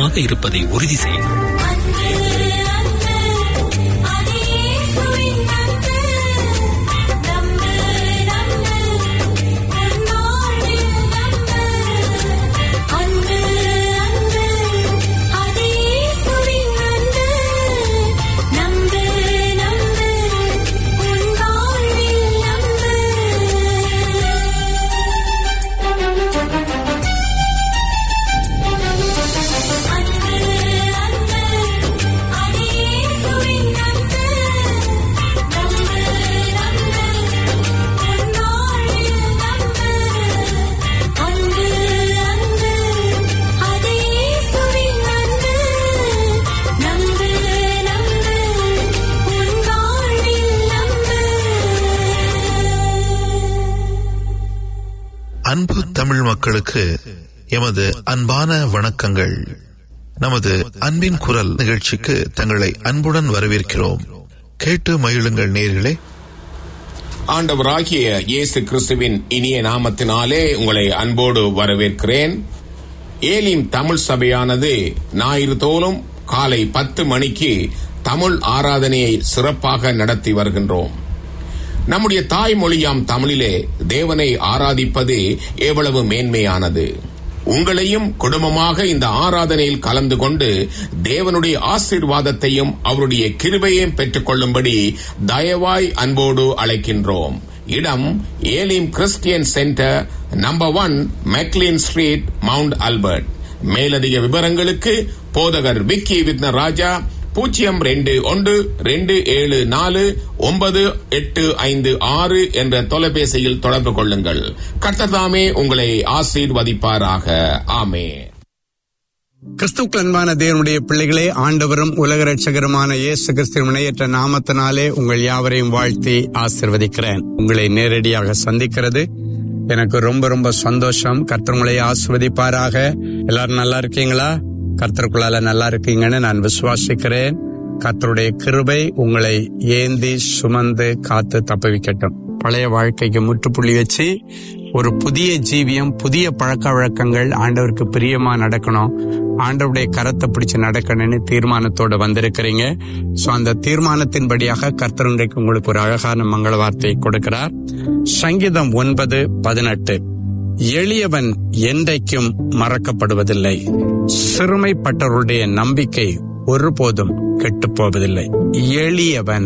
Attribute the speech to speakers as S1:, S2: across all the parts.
S1: நலமாக இருப்பதை உறுதி செய்யுங்கள்
S2: அன்பு தமிழ் மக்களுக்கு எமது அன்பான வணக்கங்கள் நமது அன்பின் குரல் நிகழ்ச்சிக்கு தங்களை அன்புடன் வரவேற்கிறோம் கேட்டு மகிழுங்கள் நேர்களே
S3: ஆண்டவராகிய இயேசு கிறிஸ்துவின் இனிய நாமத்தினாலே உங்களை அன்போடு வரவேற்கிறேன் ஏலிம் தமிழ் சபையானது ஞாயிறு தோறும் காலை பத்து மணிக்கு தமிழ் ஆராதனையை சிறப்பாக நடத்தி வருகின்றோம் நம்முடைய தாய்மொழியாம் தமிழிலே தேவனை ஆராதிப்பது எவ்வளவு மேன்மையானது உங்களையும் குடும்பமாக இந்த ஆராதனையில் கலந்து கொண்டு தேவனுடைய ஆசீர்வாதத்தையும் அவருடைய கிருபையையும் பெற்றுக் கொள்ளும்படி தயவாய் அன்போடு அழைக்கின்றோம் இடம் Elim Christian Centre number one McLean Street Mount Albert மேலதிக விவரங்களுக்கு போதகர் விக்கி வித்ன ராஜா பூஜ்ஜியம் ரெண்டு ஒன்று ரெண்டு ஏழு நாலு ஒன்பது எட்டு ஐந்து ஆறு என்ற தொலைபேசியில் தொடர்பு கொள்ளுங்கள் கர்த்ததாமே உங்களை ஆசீர்வதிப்பாராக ஆமே
S4: கிறிஸ்துவுக்கு அன்பான தேவனுடைய பிள்ளைகளே ஆண்டவரும் உலக ரட்சகருமான இயேசு கிறிஸ்துவின் முனையற்ற நாமத்தினாலே உங்கள் யாவரையும் வாழ்த்தி ஆசிர்வதிக்கிறேன் உங்களை நேரடியாக சந்திக்கிறது எனக்கு ரொம்ப ரொம்ப சந்தோஷம் கர்த்தர் உங்களை ஆசிர்வதிப்பாராக எல்லாரும் நல்லா இருக்கீங்களா கர்த்தருக்குள்ளால நல்லா இருக்கீங்கன்னு நான் விசுவாசிக்கிறேன் கர்த்தருடைய கிருபை உங்களை ஏந்தி சுமந்து காத்து தப்புவிக்கட்டும் பழைய வாழ்க்கைக்கு முற்றுப்புள்ளி வச்சு ஒரு புதிய ஜீவியம் புதிய பழக்க வழக்கங்கள் ஆண்டவருக்கு பிரியமா நடக்கணும் ஆண்டவருடைய கரத்தை பிடிச்சு நடக்கணும்னு தீர்மானத்தோட வந்திருக்கிறீங்க சோ அந்த தீர்மானத்தின்படியாக கர்த்தர் இன்றைக்கு உங்களுக்கு ஒரு அழகான மங்கள வார்த்தையை கொடுக்கிறார் சங்கீதம் ஒன்பது பதினெட்டு எளியவன் என்றைக்கும் மறக்கப்படுவதில்லை சிறுமைப்பட்டவருடைய நம்பிக்கை ஒருபோதும் கெட்டுப் போவதில்லை எளியவன்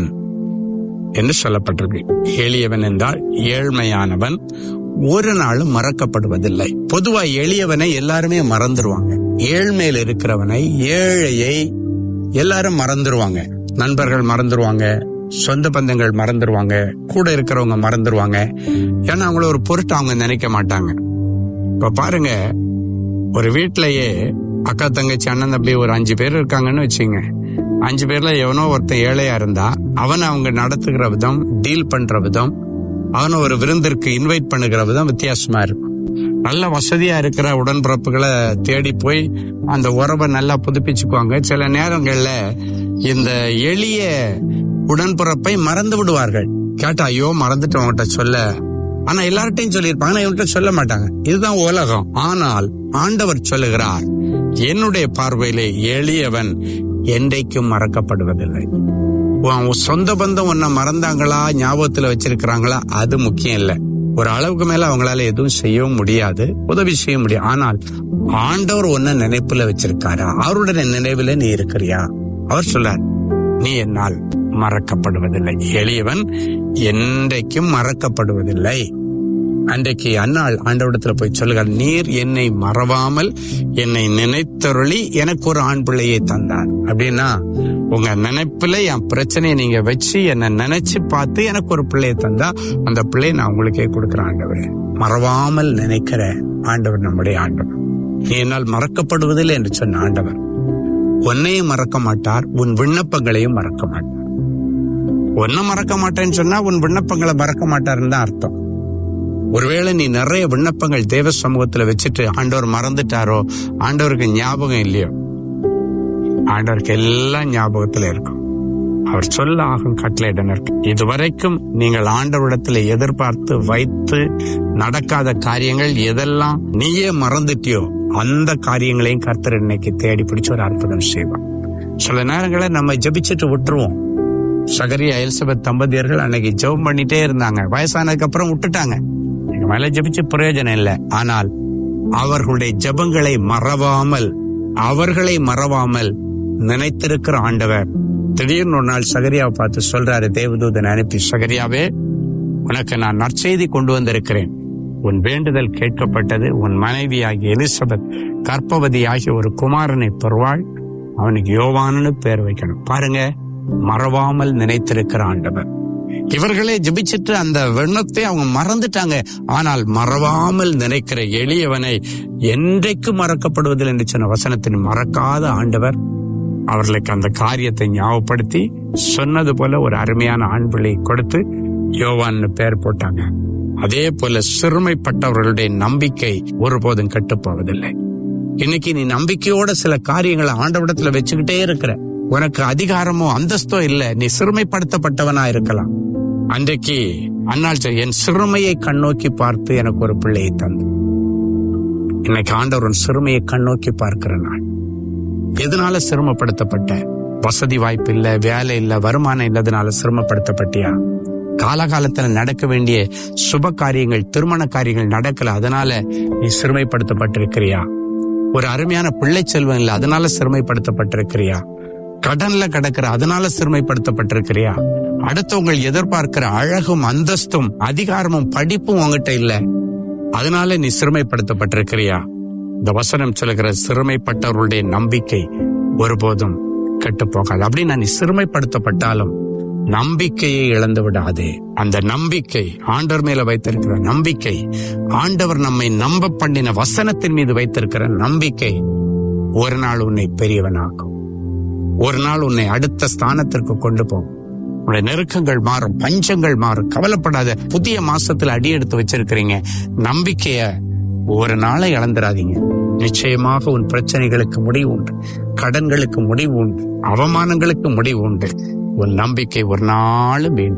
S4: என்று சொல்லப்பட்டிருக்கு எளியவன் என்றால் ஏழ்மையானவன் ஒரு நாளும் மறக்கப்படுவதில்லை பொதுவா எளியவனை எல்லாருமே மறந்துருவாங்க ஏழ்மையில் இருக்கிறவனை ஏழையை எல்லாரும் மறந்துருவாங்க நண்பர்கள் மறந்துருவாங்க சொந்த பந்தங்கள் மறந்துருவாங்க கூட இருக்கிறவங்க மறந்துருவாங்க ஏன்னா அவங்கள ஒரு பொருட்டு அவங்க நினைக்க மாட்டாங்க இப்ப பாருங்க ஒரு வீட்டிலேயே அக்கா தங்கச்சி அண்ணன் தம்பி ஒரு அஞ்சு பேர் இருக்காங்கன்னு வச்சுங்க அஞ்சு பேர்ல எவனோ ஒருத்தன் ஏழையா இருந்தா அவனை அவங்க நடத்துகிற விதம் டீல் பண்ற விதம் அவனை ஒரு விருந்திற்கு இன்வைட் பண்ணுகிற விதம் வித்தியாசமா இருக்கும் நல்ல வசதியா இருக்கிற உடன்பிறப்புகளை தேடி போய் அந்த உறவை நல்லா புதுப்பிச்சுக்குவாங்க சில நேரங்கள்ல இந்த எளிய உடன்பிறப்பை மறந்து விடுவார்கள் கேட்டா ஐயோ மறந்துட்டு அவங்ககிட்ட சொல்ல ஆனா எல்லார்ட்டையும் சொல்லியிருப்பாங்க ஆனா இவன்கிட்ட சொல்ல மாட்டாங்க இதுதான் உலகம் ஆனால் ஆண்டவர் சொல்லுகிறார் என்னுடைய பார்வையிலே எளியவன் என்றைக்கும் மறக்கப்படுவதில்லை உன் சொந்த பந்தம் உன்னை மறந்தாங்களா ஞாபகத்துல வச்சிருக்கிறாங்களா அது முக்கியம் இல்ல ஒரு அளவுக்கு மேல அவங்களால எதுவும் செய்யவும் முடியாது உதவி செய்ய முடியும் ஆனால் ஆண்டவர் உன்னை நினைப்புல வச்சிருக்காரா அவருடைய நினைவுல நீ இருக்கிறியா அவர் சொல்றார் நீ என்னால் மறக்கப்படுவதில்லை எளியவன் என்றைக்கும் மறக்கப்படுவதில்லை அன்றைக்கு அன்னாள் ஆண்டவடத்துல போய் சொல்லுகிறார் நீர் என்னை மறவாமல் என்னை நினைத்தருளி எனக்கு ஒரு ஆண் பிள்ளையை தந்தார் அப்படின்னா உங்க நினைப்புல என் பிரச்சனையை நீங்க வச்சு என்ன நினைச்சு பார்த்து எனக்கு ஒரு பிள்ளையை தந்தா அந்த பிள்ளையை நான் உங்களுக்கே கொடுக்கிறேன் ஆண்டவரே மறவாமல் நினைக்கிற ஆண்டவர் நம்முடைய ஆண்டவர் நீ என்னால் மறக்கப்படுவதில்லை என்று சொன்ன ஆண்டவர் உன்னையும் மறக்க மாட்டார் உன் விண்ணப்பங்களையும் மறக்க மாட்டார் ஒன்ன மறக்க மாட்டேன்னு சொன்னா உன் விண்ணப்பங்களை மறக்க மாட்டாருன்னு தான் அர்த்தம் ஒருவேளை நீ நிறைய விண்ணப்பங்கள் தேவ சமூகத்துல வச்சுட்டு ஆண்டவர் மறந்துட்டாரோ ஆண்டவருக்கு ஞாபகம் இல்லையோ ஆண்டவருக்கு எல்லாம் ஞாபகத்துல இருக்கும் அவர் சொல்ல ஆகும் கட்டளையிடம் இருக்கு இதுவரைக்கும் நீங்கள் ஆண்டவரிடத்துல எதிர்பார்த்து வைத்து நடக்காத காரியங்கள் எதெல்லாம் நீயே மறந்துட்டியோ அந்த காரியங்களையும் கர்த்தர் இன்னைக்கு தேடி பிடிச்சு ஒரு அற்புதம் செய்வார் சில நேரங்களில் நம்ம ஜெபிச்சுட்டு விட்டுருவோம் சகரியா எலிசபெத் தம்பதியர்கள் அன்னைக்கு ஜெபம் பண்ணிட்டே இருந்தாங்க வயசானதுக்கு அப்புறம் விட்டுட்டாங்க எங்க மேல ஜெபிச்சு பிரயோஜனம் இல்லை ஆனால் அவர்களுடைய ஜெபங்களை மறவாமல் அவர்களை மறவாமல் நினைத்திருக்கிற ஆண்டவர் திடீர்னு ஒரு நாள் சகரியாவை பார்த்து சொல்றாரு தேவதூதன் அனுப்பி சகரியாவே உனக்கு நான் நற்செய்தி கொண்டு வந்திருக்கிறேன் உன் வேண்டுதல் கேட்கப்பட்டது உன் மனைவியாகிய எலிசபெத் கர்ப்பவதியாகிய ஒரு குமாரனை பெறுவாள் அவனுக்கு யோவானு பேர் வைக்கணும் பாருங்க மறவாமல் நினைத்திருக்கிற ஆண்டவர் இவர்களே ஜெபிச்சிட்டு அந்த வெண்ணத்தை அவங்க மறந்துட்டாங்க ஆனால் மறவாமல் நினைக்கிற எளியவனை என்றைக்கு மறக்கப்படுவதில் என்று சொன்ன வசனத்தின் மறக்காத ஆண்டவர் அவர்களுக்கு அந்த காரியத்தை ஞாபகப்படுத்தி சொன்னது போல ஒரு அருமையான ஆண் பிள்ளை கொடுத்து யோவான்னு பெயர் போட்டாங்க அதே போல சிறுமைப்பட்டவர்களுடைய நம்பிக்கை ஒருபோதும் கெட்டுப்போவதில்லை இன்னைக்கு நீ நம்பிக்கையோட சில காரியங்களை ஆண்டவிடத்துல வச்சுக்கிட்டே இருக்கிற உனக்கு அதிகாரமோ அந்தஸ்தோ இல்ல நீ சிறுமைப்படுத்தப்பட்டவனா இருக்கலாம் அன்றைக்கு அன்னாள் சொல், என் சிறுமையை கண்ணோக்கி பார்த்து எனக்கு ஒரு பிள்ளையை தந்து இன்னைக்கு ஆண்டவர் உன் சிறுமையை கண்ணோக்கி பார்க்கிற நாள் எதனால சிரமப்படுத்தப்பட்ட வசதி வாய்ப்பு இல்ல வேலை இல்ல வருமானம் இல்லாதனால சிரமப்படுத்தப்பட்டியா காலகாலத்துல நடக்க வேண்டிய சுப காரியங்கள் திருமண காரியங்கள் நடக்கல அதனால நீ சிறுமைப்படுத்தப்பட்டிருக்கிறியா ஒரு அருமையான பிள்ளை செல்வம் இல்ல அதனால சிறுமைப்படுத்தப்பட்டிருக்கிறியா கடன்ல கிடக்கிற அதனால சிறுமைப்படுத்தப்பட்டிருக்கிறியா அடுத்தவங்க எதிர்பார்க்கிற அழகும் அந்தஸ்தும் அதிகாரமும் படிப்பும் உங்ககிட்ட இல்ல அதனால நீ சிறுமைப்படுத்தப்பட்டிருக்கிறியா இந்த வசனம் சொல்லுகிற சிறுமைப்பட்டவர்களுடைய நம்பிக்கை ஒருபோதும் கெட்டு போகாது அப்படின்னா நீ சிறுமைப்படுத்தப்பட்டாலும் நம்பிக்கையை இழந்து விடாதே அந்த நம்பிக்கை ஆண்டவர் மேல வைத்திருக்கிற நம்பிக்கை ஆண்டவர் நம்மை நம்ப பண்ணின வசனத்தின் மீது வைத்திருக்கிற நம்பிக்கை ஒரு நாள் உன்னை பெரியவனாக்கும் ஒரு நாள் உன்னை அடுத்த ஸ்தானத்திற்கு கொண்டு போகும் உன்னுடைய நெருக்கங்கள் மாறும் பஞ்சங்கள் மாறும் கவலைப்படாத புதிய மாசத்துல அடி எடுத்து வச்சிருக்கிறீங்க நம்பிக்கைய ஒரு நாளை இழந்துடாதீங்க நிச்சயமாக உன் பிரச்சனைகளுக்கு முடிவு உண்டு கடன்களுக்கு முடிவு உண்டு அவமானங்களுக்கு முடிவு உண்டு உன் நம்பிக்கை ஒரு நாள் வீண்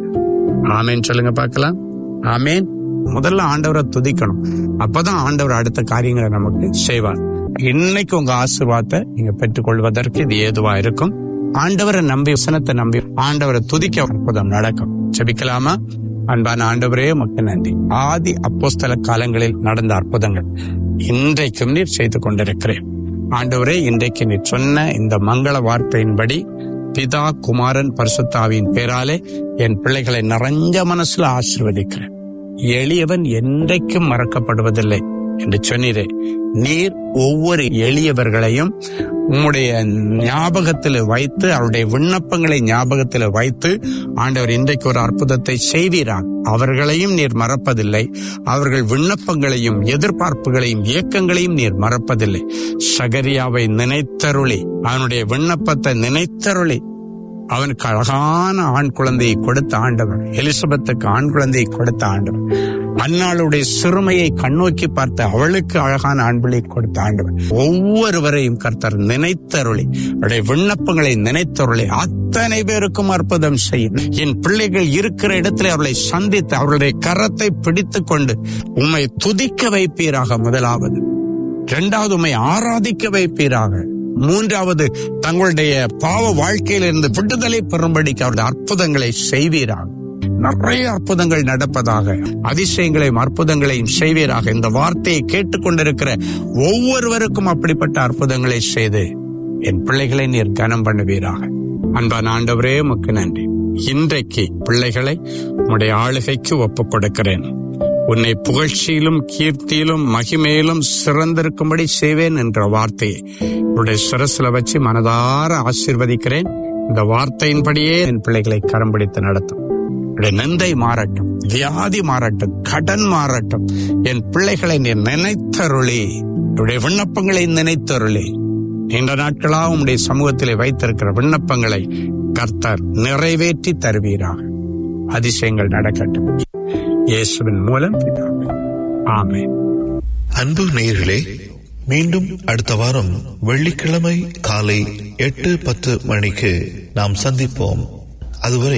S4: ஆமேன் சொல்லுங்க பார்க்கலாம் ஆமேன் முதல்ல ஆண்டவரை துதிக்கணும் அப்பதான் ஆண்டவர் அடுத்த காரியங்களை நமக்கு செய்வார் இன்னைக்கு உங்க ஆசீர்வாதத்தை நீங்க பெற்றுக்கொள்வதற்கு இது ஏதுவா இருக்கும் ஆண்டவரை நம்பி வசனத்தை நம்பி ஆண்டவரை துதிக்க அற்புதம் நடக்கும் ஜெபிக்கலாமா அன்பான ஆண்டவரே உமக்கு நன்றி ஆதி அப்போஸ்தல காலங்களில் நடந்த அற்புதங்கள் இன்றைக்கும் நீர் செய்து கொண்டிருக்கிறேன் ஆண்டவரே இன்றைக்கு நீர் சொன்ன இந்த மங்கள வார்த்தையின்படி பிதா குமாரன் பரிசுத்தாவின் பேராலே என் பிள்ளைகளை நிறைஞ்ச மனசுல ஆசீர்வதிக்கிறேன் எளியவன் என்றைக்கும் மறக்கப்படுவதில்லை என்று சொன்னீரே நீர் ஒவ்வொரு எளியவர்களையும் உம்முடைய ஞாபகத்தில் வைத்து அவருடைய விண்ணப்பங்களை ஞாபகத்தில் வைத்து ஆண்டவர் இன்றைக்கு ஒரு அற்புதத்தை செய்வீரான் அவர்களையும் நீர் மறப்பதில்லை அவர்கள் விண்ணப்பங்களையும் எதிர்பார்ப்புகளையும் இயக்கங்களையும் நீர் மறப்பதில்லை சகரியாவை நினைத்தருளி அவனுடைய விண்ணப்பத்தை நினைத்தருளி அவனுக்கு அழகான ஆண் குழந்தையை கொடுத்த ஆண்டவர் எலிசபெத்துக்கு ஆண் குழந்தையை கொடுத்த ஆண்டவர் அன்னாளுடைய சிறுமையை கண்ணோக்கி பார்த்து அவளுக்கு அழகான ஆண்பிளை கொடுத்த ஆண்டவர் ஒவ்வொருவரையும் கர்த்தர் நினைத்தருளி அவருடைய விண்ணப்பங்களை நினைத்தருளி அத்தனை பேருக்கும் அற்புதம் செய்யும் என் பிள்ளைகள் இருக்கிற இடத்துல அவர்களை சந்தித்து அவர்களுடைய கரத்தை பிடித்துக் கொண்டு உம்மை துதிக்க வைப்பீராக முதலாவது இரண்டாவது உம்மை ஆராதிக்க வைப்பீராக மூன்றாவது தங்களுடைய பாவ வாழ்க்கையிலிருந்து விடுதலை பெறும்படிக்கு அவருடைய அற்புதங்களை செய்வீராக நிறைய அற்புதங்கள் நடப்பதாக அதிசயங்களையும் அற்புதங்களையும் செய்வீராக இந்த வார்த்தையை கேட்டுக்கொண்டிருக்கிற ஒவ்வொருவருக்கும் அப்படிப்பட்ட அற்புதங்களை செய்து என் பிள்ளைகளை நீர் கனம் பண்ணுவீராக அன்பான ஆண்டவரே உமக்கு நன்றி இன்றைக்கு பிள்ளைகளை உம்முடைய ஆளுகைக்கு ஒப்புக் கொடுக்கிறேன் உன்னை புகழ்ச்சியிலும் கீர்த்தியிலும் மகிமையிலும் சிறந்திருக்கும்படி செய்வேன் என்ற வார்த்தையை உன்னுடைய சிரசில வச்சு மனதார ஆசீர்வதிக்கிறேன் இந்த வார்த்தையின்படியே என் பிள்ளைகளை கரம் பிடித்து நடத்தும் உன்னுடைய நிந்தை மாறட்டும் வியாதி மாறட்டும் கடன் மாறட்டும் என் பிள்ளைகளை நீ நினைத்தருளி உன்னுடைய விண்ணப்பங்களை நினைத்தருளி நீண்ட நாட்களா உம்முடைய சமூகத்திலே வைத்திருக்கிற விண்ணப்பங்களை கர்த்தர் நிறைவேற்றி தருவீராக அதிசயங்கள் நடக்கட்டும் இயேசுவின் மூலம் பிதாவே. ஆமென்
S2: அன்பு நேயர்களே மீண்டும் அடுத்த வாரம் வெள்ளிக்கிழமை காலை எட்டு பத்து மணிக்கு நாம் சந்திப்போம் அதுவரை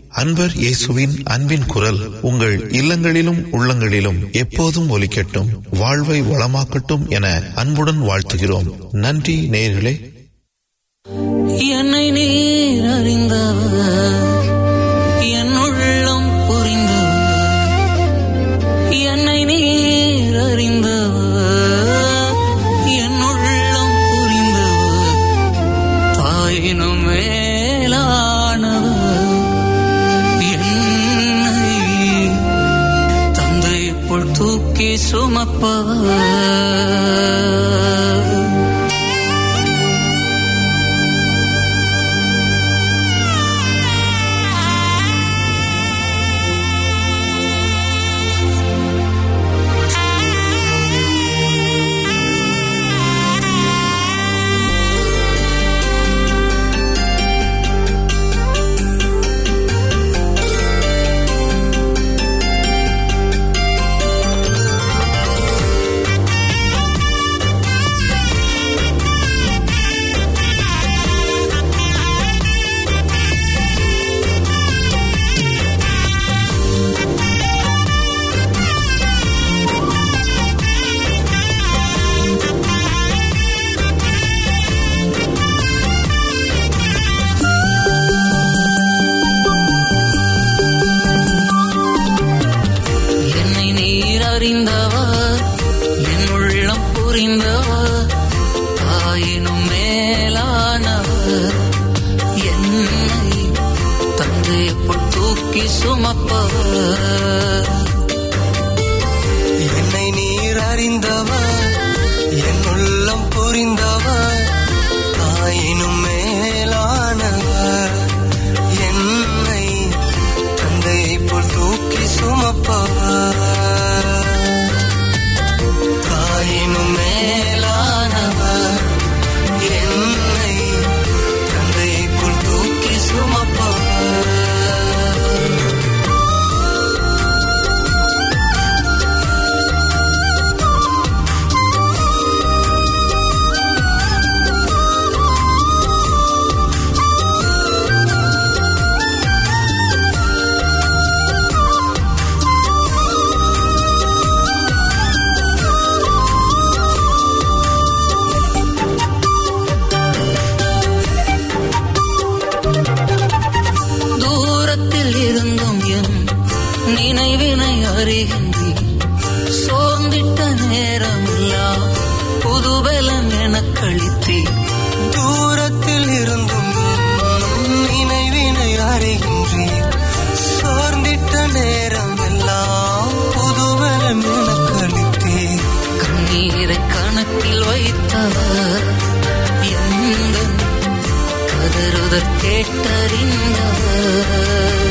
S2: அன்பர் இயேசுவின் அன்பின் குரல் உங்கள் இல்லங்களிலும் உள்ளங்களிலும் எப்போதும் ஒலிக்கட்டும் வாழ்வை வளமாக்கட்டும் என அன்புடன் வாழ்த்துகிறோம் நன்றி நேயர்களே
S1: என்னை நீர் அறிந்தவர் என் உள்ளம் புரிந்தவர் என்னை நீர் அறிந்தவர் என் உள்ளம் புரிந்தவர் தாயினும் மேலானவர் என்னை தந்தை போல் தூக்கி சுமப்பவர் என்னை நீர் அறிந்தவர் என் உள்ளம் புரிந்தவர் தாயினும் மேலானவர் என்னை தந்தை போல் தூக்கி சுமப்பவர்
S5: என்னை நீர் அறிந்தவர் என் உள்ளம் புரிந்தவர் தாயினும் மேலானவர் என்னை தந்தையை போல் தூக்கி சுமப்பவர் தாயினும் மேலானவர் என்னை தந்தையை போல் தூக்கி சுமப்பவர்
S1: தூரத்தில் இருந்தும் என் நினைவினை அறிகின்றேன் சோர்ந்திட்ட நேரமெல்லாம் புதுபலம் எனக் கழித்தேன்
S5: தூரத்தில் இருந்தும் என் நினைவினை அறிகின்றேன் சோர்ந்திட்ட நேரம் எல்லாம் புதுவலம் எனக் கழித்தேன்
S1: கண்ணீரை கணக்கில் வைத்தவர் எந்த கதறுதல் கேட்டறிந்தவர்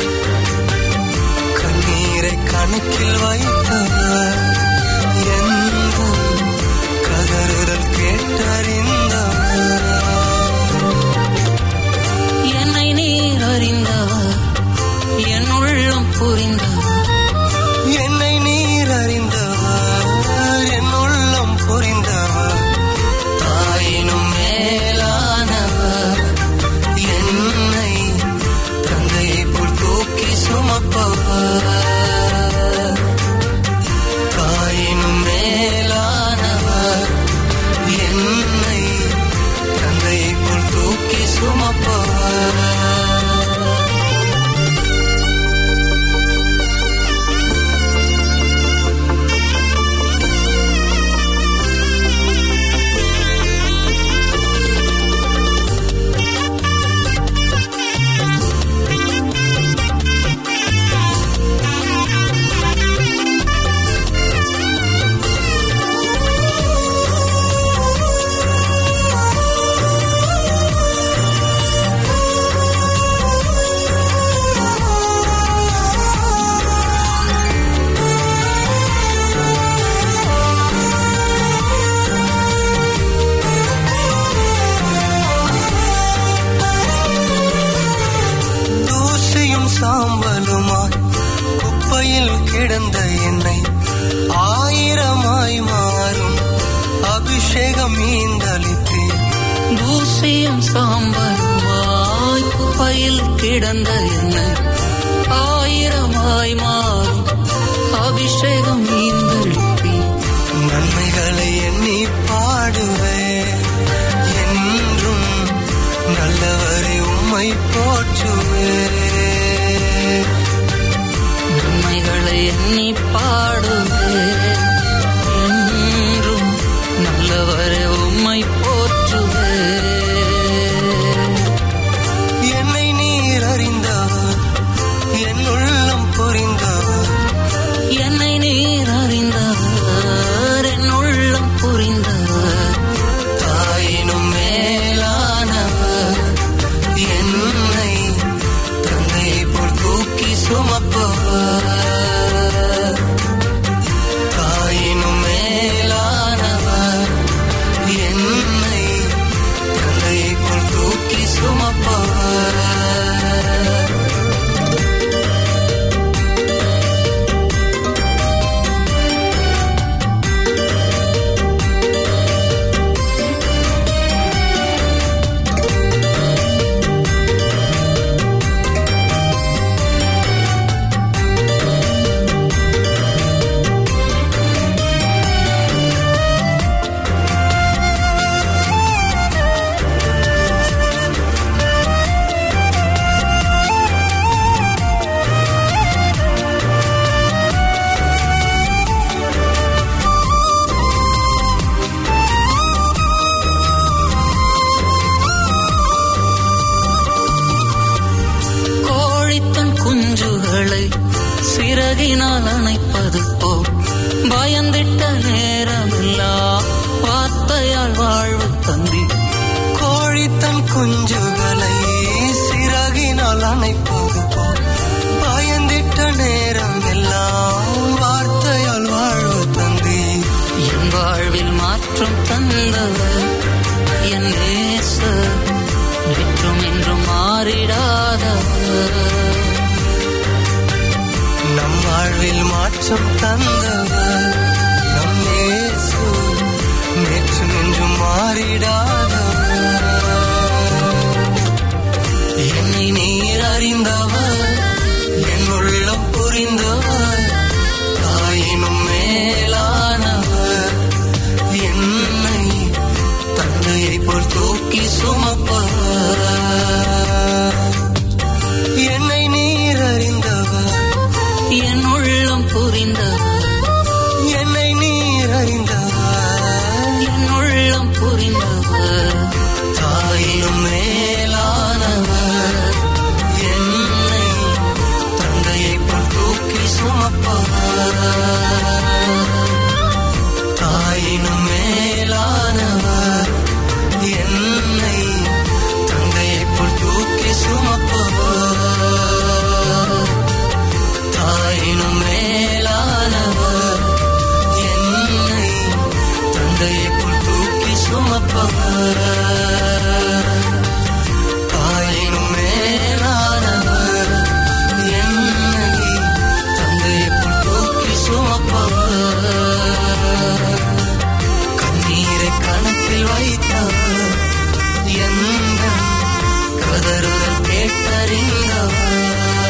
S5: கண்ணீரை கணக்கில் வைத்தவர் எந்த கதறுதல் கேட்டறிந்தவர்
S1: என்னை நீர் அறிந்தவர் என் உள்ளம் புரிந்தவர்
S5: என்னை நீர் அறிந்தவர் என் உள்ளம் புரிந்தவர் தாயினும் மேலானவர் என்னை தந்தையை போல் தூக்கி சுமப்பவர் தாயினும் மேலானவர் என்னை தந்தையை போல் தூக்கி சுமப்பவர் தூசியும் சாம்பலுமாய் குப்பையில் கிடந்த என்னை ஆயிரமாய் மாறும் அபிஷேகம் ஈந்தளித்தேன்
S1: தூசியும் சாம்பலுமாய் குப்பையில் குப்பையில் கிடந்த என்ன ஆயிரமாய் மாறும் அபிஷேகம் நீந்தழுப்பி
S5: நன்மைகளை எண்ணி பாடுவேன் என்றும் நல்லவரை உம்மை போற்றுவேன்
S1: நன்மைகளை எண்ணி பாடுவேன் என்றும் நல்லவரே உம்மை போற்றுவேன்
S5: என்னை நீர் அறிந்தவர் என் உள்ளம் புரிந்தவர்
S1: என்னை நீர் அறிந்தவர் என் உள்ளம் புரிந்தவர்
S5: தாயினும் மேலானவர் என்னை தந்தை போல் தூக்கி சுமப்பவர் தாயினும் மேலானவர் என்னை தந்தை போல் தூக்கி சுமப்பவர்
S1: கோழித்தன் குஞ்சுகளை சிறகினால் அணைப்பது போல் பயந்திட்ட நேரமெல்லாம் வார்த்தையால் வாழ்வு தந்தி
S5: கோழி தன் குஞ்சுகளை சிறகினால் அணைப்பது போல் பயந்திட்ட நேரம் எல்லாம் வார்த்தையால் வாழ்வு தந்தி
S1: என் வாழ்வில் மாற்றம் தந்தவர் என் நேசர் நேற்றும் என்றும் மாறிடாதவர்
S5: நம் வாழ்வில் மாற்றம் தந்தவர் நம் இயேசு நேற்று நின்றும் மாறிடாதவர் என்னை நீர் அறிந்தவர் என் உள்ளம் புரிந்தவர் தாயினும் மேலானவர் என்னை தந்தையை போல் தூக்கி சுமப்பவர் என்னை நீர் அறிந்தவர்
S1: என் உள்ளம் புரிந்தவர்
S5: என்னை நீர் அறிந்தவர்
S1: என் உள்ளம் புரிந்தவர்
S5: தாயினும் மேலானவர் என்னை தந்தையை போல் தூக்கி சுமப்பவர் தாயினும் மேலானவர் என்னை தந்தையை போல் தூக்கி சுமப்பவர் தாயினும் மேலானவர் என்னை தந்தையை போல் தூக்கி சுமப்பவர் தாயினும் மேலானவர் என்னை தந்தையை போல் தூக்கி சுமப்பவர் கண்ணீரை கணக்கில் வைத்தவர் எந்த கதறுதல் கேட்டறிந்தவர்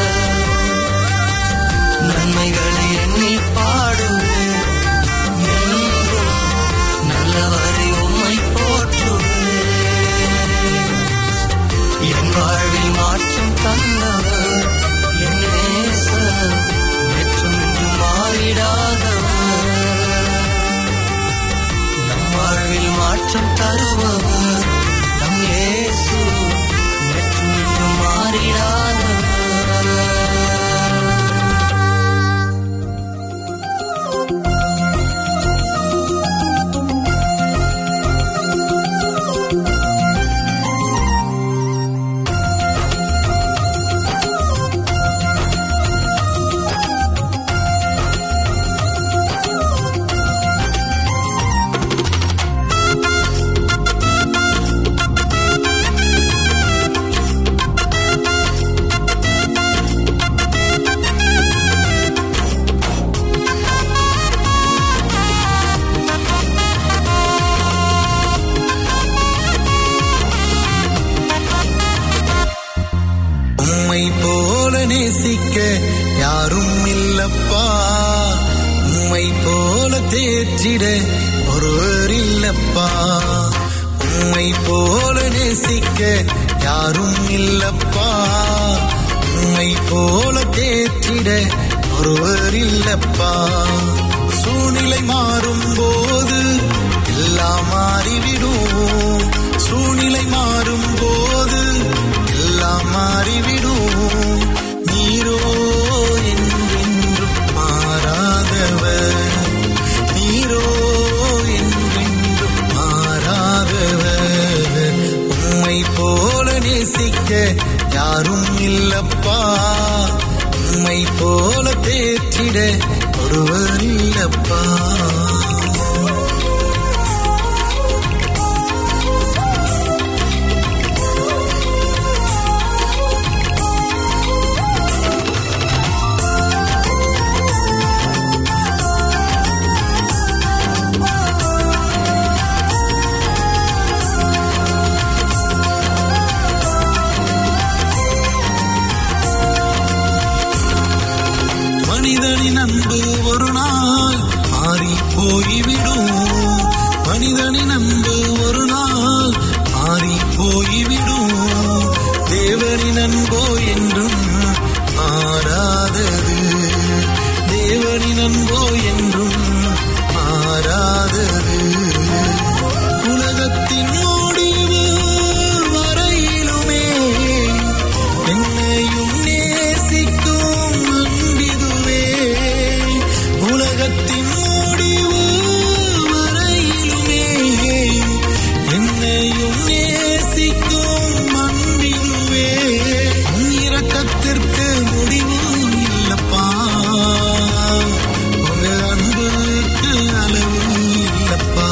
S5: நன்மைகளை எண்ணி பாடுவேன் என்றும் நல்லவரை உம்மை போற்றுவேன் என் வாழ்வில் மாற்றம் தந்தவர் என் நேசர் நேற்றும் இன்றும் மாறிடாதவர் நம் வாழ்வில் மாற்றம் தருபவர் நம் இயேசு நேற்றும் இன்றும் மாறிடாதவர் உம்மை போல நேசிக்க யாரும் இல்லப்பா உம்மை போல தேற்றிட ஒருவர் இல்லப்பா உம்மை போல நேசிக்க யாரும் இல்லப்பா உம்மை போல தேற்றிட ஒருவர் இல்லப்பா சூழ்நிலை மாறும் போது எல்லாம் மாறிவிடும் சூழ்நிலை மாறும் போது எல்லாம் மாறிவிடும் நீரோ என்றென்றும் மாறாதவர் நீரோ என்றென்றும் மாறாதவர் உம்மை போல நேசிக்க யாரும் இல்லப்பா உம்மை போல தேற்றிட ஒருவர் இல்லப்பா மனிதனின் அன்பு ஒரு நாள் மாறி போய்விடும் மனிதனின் அன்பு ஒரு நாள் மாறி போய்விடும் தேவனின் அன்போ என்றும் மாறாதது தேவனின் அன்போ என்றும் மாறாதது உலகத்தின் முடிவு வரையிலுமே என்னையும் நேசிக்கும் அன்பிதுவே உலகத்தின் முடிவு வரையிலுமே என்னையும் நேசிக்கும் அன்பிதுவே உன் இரக்கத்திற்கு முடிவு இல்லப்பா உங்க அன்புக்கு அளவு இல்லப்பா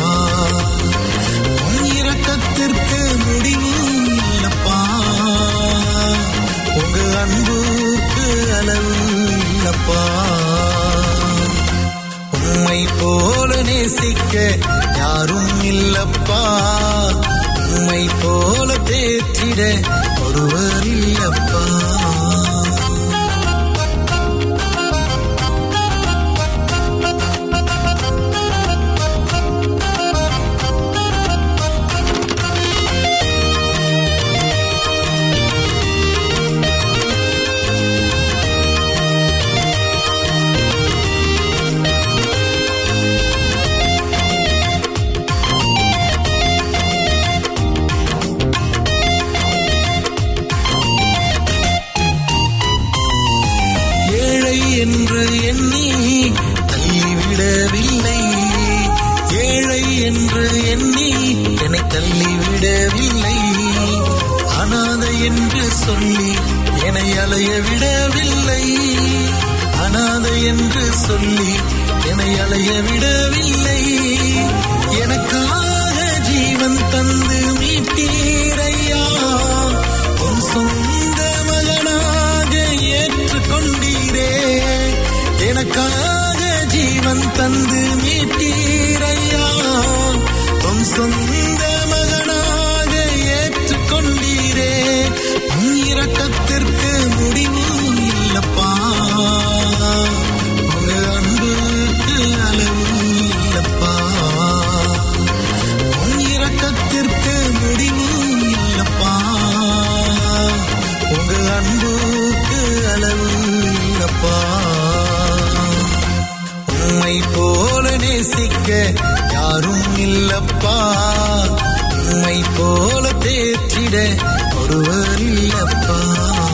S5: உன் இரக்கத்திற்கு முடிவு இல்லப்பா உங்க அன்புக்கு அளவு இல்லப்பா உம்மை போல நேசிக்க யாரும் இல்லப்பா உம்மை போல தேற்றிட ஒருவர் இல்லப்பா ஏழை என்று எண்ணி தள்ளிவிடவில்லை ஏழை என்று எண்ணி என்னை தள்ளிவிடவில்லை அனாதை என்று சொல்லி என்னை அலைய விடவில்லை அனாதை என்று சொல்லி என்னை அலைய விடவில்லை எனக்காக ஜீவன் தந்து மீட்டீரையா உன் சொந்த மகனாக ஏற்றுக்கொண்டீரே எனக்காக ஜீவன் தந்து மீட்டீரையா உன் சொந்த மகனாக ஏற்றுக்கொண்டீரே உன் இரக்கத்திற்கு முடிவு இல்லப்பா உங்க அன்புக்கு அளவு இல்லப்பா உன் இரக்கத்திற்கு முடிவு இல்லப்பா உங்க அன்புக்கு அளவு இல்லப்பா உம்மை போல நேசிக்க யாரும் இல்லப்பா உம்மை போல தேற்றிட ஒருவர் இல்லப்பா